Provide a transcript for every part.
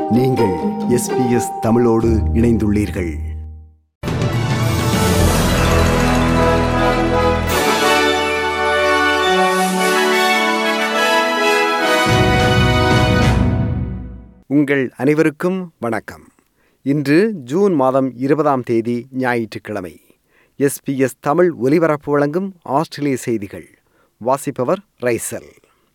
நீங்கள் எஸ்பிஎஸ் தமிழோடு இணைந்துள்ளீர்கள் உங்கள் அனைவருக்கும் வணக்கம் இன்று ஜூன் மாதம் இருபதாம் தேதி ஞாயிற்றுக்கிழமை எஸ்பிஎஸ் தமிழ் ஒலிபரப்பு வழங்கும் ஆஸ்திரேலிய செய்திகள் வாசிப்பவர் ரைசல்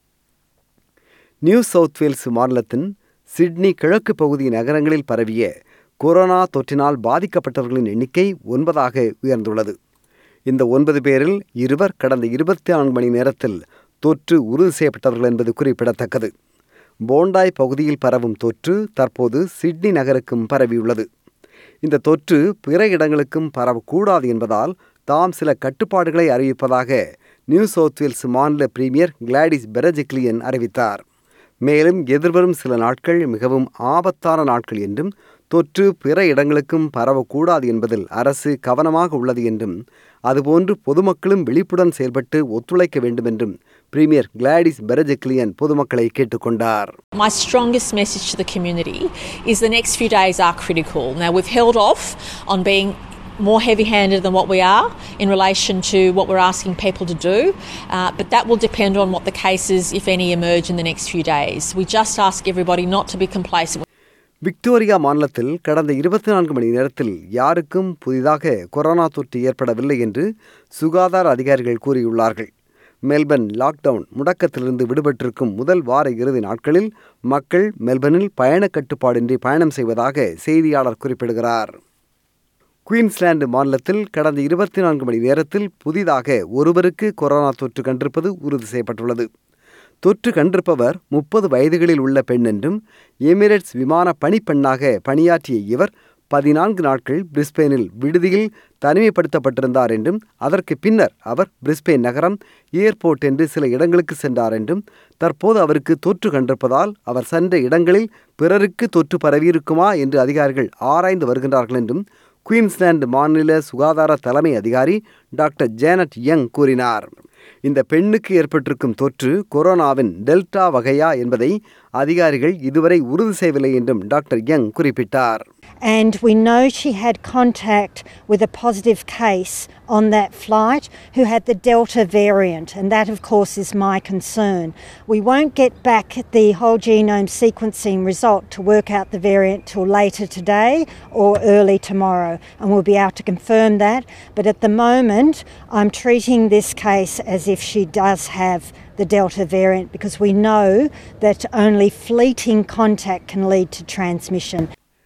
நியூ சவுத் வேல்ஸ் மாநிலத்தின் சிட்னி கிழக்கு பகுதி நகரங்களில் பரவிய கொரோனா தொற்றினால் பாதிக்கப்பட்டவர்களின் எண்ணிக்கை ஒன்பதாக உயர்ந்துள்ளது இந்த ஒன்பது பேரில் இருவர் கடந்த இருபத்தி நான்கு மணி நேரத்தில் தொற்று உறுதி செய்யப்பட்டவர்கள் என்பது குறிப்பிடத்தக்கது போண்டாய் பகுதியில் பரவும் தொற்று தற்போது சிட்னி நகருக்கும் பரவியுள்ளது இந்த தொற்று பிற இடங்களுக்கும் பரவக்கூடாது என்பதால் தாம் சில கட்டுப்பாடுகளை அறிவிப்பதாக நியூ சவுத் வேல்ஸ் மாநில பிரீமியர் கிளாடிஸ் பெரஜிக்லியன் அறிவித்தார் மேலும் எதிர்வரும் சில நாட்கள் மிகவும் ஆபத்தான நாட்கள் என்றும் தொற்று பிற இடங்களுக்கும் பரவக்கூடாது என்பதில் அரசு கவனமாக உள்ளது என்றும் அதுபோன்று பொதுமக்களும் விழிப்புடன் செயல்பட்டு ஒத்துழைக்க வேண்டும் என்றும் பிரீமியர் கிளாடிஸ் பெரஜெக்லியன் பொதுமக்களை கேட்டுக்கொண்டார் My strongest message to the community is the next few days are critical. Now, we've held off on being more heavy handed than what we are in relation to what we're asking people to do, uh, but that will depend on what the cases, if any, emerge in the next few days. We just ask everybody not to be complacent. Victoria மாநிலத்தில் கடந்த இருபத்தி நான்கு மணி நேரத்தில் யாருக்கும் புதிதாக corona தொற்று ஏற்படவில்லை என்று சுகாதார அதிகாரிகள் கூறியுள்ளார்கள் மெல்பர்ன் லாக்டவுன் முடக்கத்திலிருந்து விடுபட்டிருக்கும் முதல் வார இறுதி நாட்களில் மக்கள் மெல்பர்னில் பயண கட்டுப்பாடின்றி பயணம் செய்வதாக செய்தியாளர் குறிப்பிடுகிறார் குயின்ஸ்லாந்து மாநிலத்தில் கடந்த இருபத்தி நான்கு மணி நேரத்தில் புதிதாக ஒருவருக்கு கொரோனா தொற்று கண்டிருப்பது உறுதி செய்யப்பட்டுள்ளது தொற்று கண்டிருப்பவர் முப்பது வயதுகளில் உள்ள பெண் என்றும் எமிரேட்ஸ் விமான பணிப்பெண்ணாக பணியாற்றிய இவர் பதினான்கு நாட்கள் பிரிஸ்பெயினில் விடுதியில் தனிமைப்படுத்தப்பட்டிருந்தார் என்றும் அதற்கு பின்னர் அவர் பிரிஸ்பெயின் நகரம் ஏர்போர்ட் என்று சில இடங்களுக்கு சென்றார் என்றும் தற்போது அவருக்கு தொற்று கண்டிருப்பதால் அவர் சென்ற இடங்களில் பிறருக்கு தொற்று பரவியிருக்குமா என்று அதிகாரிகள் ஆராய்ந்து வருகின்றார்கள் என்றும் குயின்ஸ்லாந்து மாநில சுகாதார தலைமை அதிகாரி டாக்டர் ஜேனட் யங் கூறினார் இந்த பெண்ணுக்கு ஏற்பட்டிருக்கும் தொற்று கொரோனாவின் டெல்டா வகையா என்பதை அதிகாரிகள் இதுவரை உறுதி செய்யவில்லை என்றும் டாக்டர் யங் குறிப்பிட்டார் and we know she had contact with a positive case on that flight who had the Delta variant, and that, of course, is my concern. We won't get back the whole genome sequencing result to work out the variant till later today or early tomorrow, and we'll be able to confirm that. But at the moment, I'm treating this case as if she does have the Delta variant because we know that only fleeting contact can lead to transmission.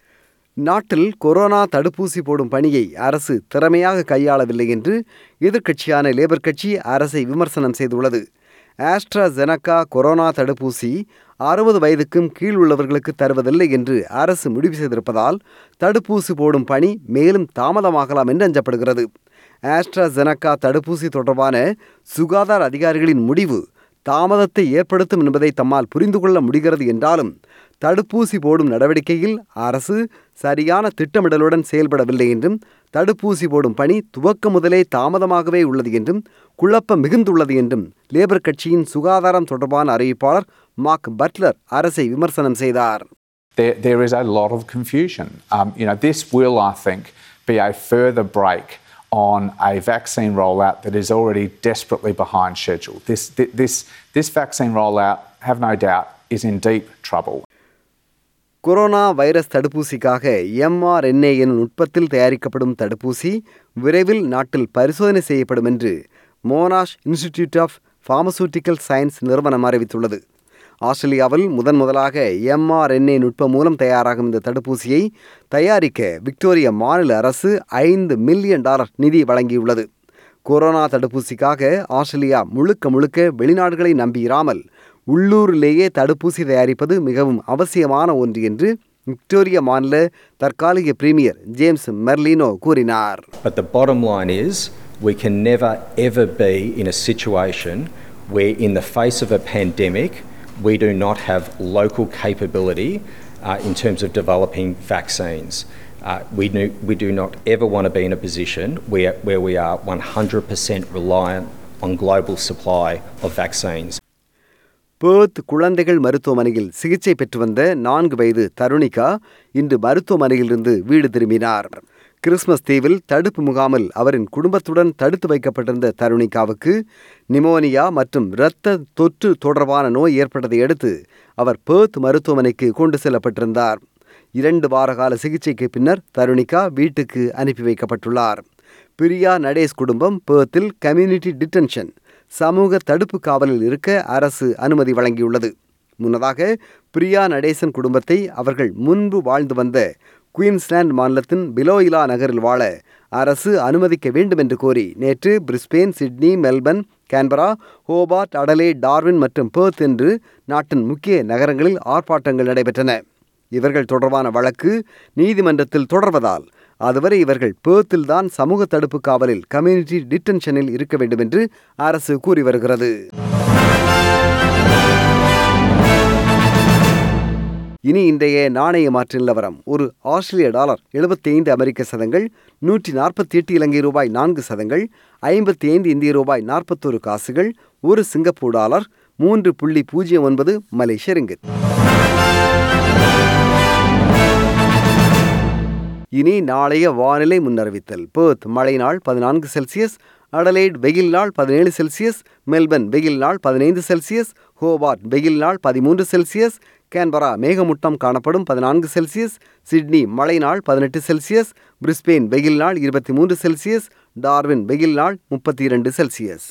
நாட்டில் corona தடுப்பூசி போடும் பணியை அரசு திறமையாக கையாளவில்லை என்று எதிர்க்கட்சியான labour கட்சி அரசை விமர்சனம் செய்துள்ளது ஆஸ்ட்ராஜெனக்கா கொரோனா தடுப்பூசி அறுபது வயதுக்கும் கீழ் உள்ளவர்களுக்கு தருவதில்லை என்று அரசு முடிவு செய்திருப்பதால் தடுப்பூசி போடும் பணி மேலும் தாமதமாகலாம் என்று அஞ்சப்படுகிறது ஆஸ்ட்ராஜெனக்கா தடுப்பூசி தொடர்பான சுகாதார அதிகாரிகளின் முடிவு தாமதத்தை ஏற்படுத்தும் என்பதை தம்மால் புரிந்து கொள்ள முடிகிறது என்றாலும் தடுப்பூசி போடும் நடவடிக்கையில் அரசு சரியான திட்டமிடலுடன் செயல்படவில்லை என்றும் தடுப்பூசி போடும் பணி துவக்க முதலே தாமதமாகவே உள்ளது என்றும் குழப்பம் மிகுந்துள்ளது என்றும் லேபர் கட்சியின் சுகாதாரம் தொடர்பான அறிவிப்பாளர் மார்க் பட்லர் அரசை விமர்சனம் செய்தார் There, there is a lot of confusion. Um, you know, this will, I think, be a further break on a vaccine rollout that is already desperately behind schedule. This, this, this vaccine rollout, have no doubt, is in deep trouble. Corona virus தடுப்பூசிக்காக mRNA எனும் நுட்பத்தில் தயாரிக்கப்படும் தடுப்பூசி விரைவில் நாட்டில் பரிசோதனை செய்யப்படும் என்று Monash institute of pharmaceutical science நிறுவனம் அறிவித்துள்ளது ஆஸ்திரேலியாவில் முதன் முதலாக எம்ஆர்என்ஏ நுட்பம் மூலம் தயாராகும் இந்த தடுப்பூசியை தயாரிக்க விக்டோரிய மாநில அரசு ஐந்து மில்லியன் டாலர் நிதி வழங்கியுள்ளது கொரோனா தடுப்பூசிக்காக ஆஸ்திரேலியா முழுக்க முழுக்க வெளிநாடுகளை நம்பியிராமல் உள்ளூரிலேயே தடுப்பூசி தயாரிப்பது மிகவும் அவசியமான ஒன்று என்று விக்டோரிய மாநில தற்காலிக பிரீமியர் ஜேம்ஸ் மெர்லினோ கூறினார் But the bottom line is, we can never ever be in a situation where, in the face of a pandemic, we do not have local capability uh, in terms of developing vaccines. Uh, we, do, we do not ever want to be in a position where, where we are 100% reliant on global supply of vaccines. Perth குழந்தைகள் மருத்துவமனையில் சிகிச்சை பெற்று வந்த நான்கு வயது தருணிகா இன்று மருத்துவமனையிலிருந்து வீடு திரும்பினார் கிறிஸ்மஸ் தீவில் தடுப்பு முகாமில் அவரின் குடும்பத்துடன் தடுத்து வைக்கப்பட்டிருந்த தருணிகாவுக்கு நிமோனியா மற்றும் இரத்த தொற்று தொடர்பான நோய் ஏற்பட்டதை அடுத்து அவர் பேர்த் மருத்துவமனைக்கு கொண்டு செல்லப்பட்டிருந்தார் இரண்டு வார கால சிகிச்சைக்கு பின்னர் தருணிகா வீட்டுக்கு அனுப்பி வைக்கப்பட்டுள்ளார் பிரியா நடேஷ் குடும்பம் பேர்த்தில் கம்யூனிட்டி டிட்டென்ஷன் சமூக தடுப்பு காவலில் இருக்க அரசு அனுமதி வழங்கியுள்ளது முன்னதாக பிரியா நடேசன் குடும்பத்தை அவர்கள் முன்பு வாழ்ந்து வந்த குயின்ஸ்லாந்து மாநிலத்தின் பிலோயிலா நகரில் வாழ அரசு அனுமதிக்க வேண்டும் என்று கோரி நேற்று Brisbane Sydney Melbourne Canberra Hobart Adelaide Darwin மற்றும் பேர்த் என்று நாட்டின் முக்கிய நகரங்களில் ஆர்ப்பாட்டங்கள் நடைபெற்றன இவர்கள் தொடர்பான வழக்கு நீதிமன்றத்தில் தொடர்வதால் அதுவரை இவர்கள் பேர்த்தில்தான் சமூக தடுப்பு காவலில் கம்யூனிட்டி டிட்டென்ஷனில் இருக்க வேண்டும் என்று அரசு கூறி வருகிறது இனி இன்றைய நாணய மாற்று நிலவரம் ஒரு ஆஸ்திரேலிய டாலர் எழுபத்தி ஐந்து அமெரிக்க சதங்கள் நூற்றி நாற்பத்தி எட்டு இலங்கை ரூபாய் நான்கு சதங்கள் ஐம்பத்தி ஐந்து இந்திய ரூபாய் நாற்பத்தோரு காசுகள் ஒரு சிங்கப்பூர் டாலர் மூன்று புள்ளி பூஜ்ஜியம் ஒன்பது மலேசிய ரிங்கித் இனி நாளைய வானிலை முன்னறிவித்தல் பேர்த் மழை நாள் பதினான்கு செல்சியஸ் அடலைட் வெயில் நாள் பதினேழு செல்சியஸ் மெல்பர்ன் வெயில் நாள் பதினைந்து செல்சியஸ் ஹோபார்ட் வெயில் நாள் பதிமூன்று செல்சியஸ் கேன்பரா மேகமூட்டம் காணப்படும் பதினான்கு செல்சியஸ் சிட்னி மழை நாள் பதினெட்டு செல்சியஸ் பிரிஸ்பெயின் வெயில் நாள் இருபத்தி மூன்று செல்சியஸ் டார்வின் வெயில் நாள் முப்பத்தி இரண்டு செல்சியஸ்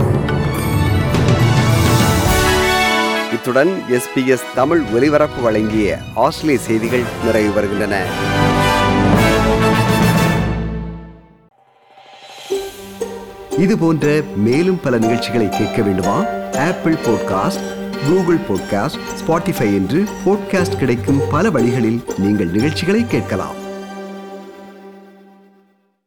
இத்துடன் எஸ்பிஎஸ் தமிழ் ஒலிபரப்பு வழங்கிய ஆஸ்திரேலிய செய்திகள் நிறைவு வருகின்றன இது போன்ற மேலும் பல நிகழ்ச்சிகளை கேட்க வேண்டுமா Apple podcast Google podcast Spotify என்று பாட்காஸ்ட் கிடைக்கும் பல வழிகளில் நீங்கள் நிகழ்ச்சிகளை கேட்கலாம்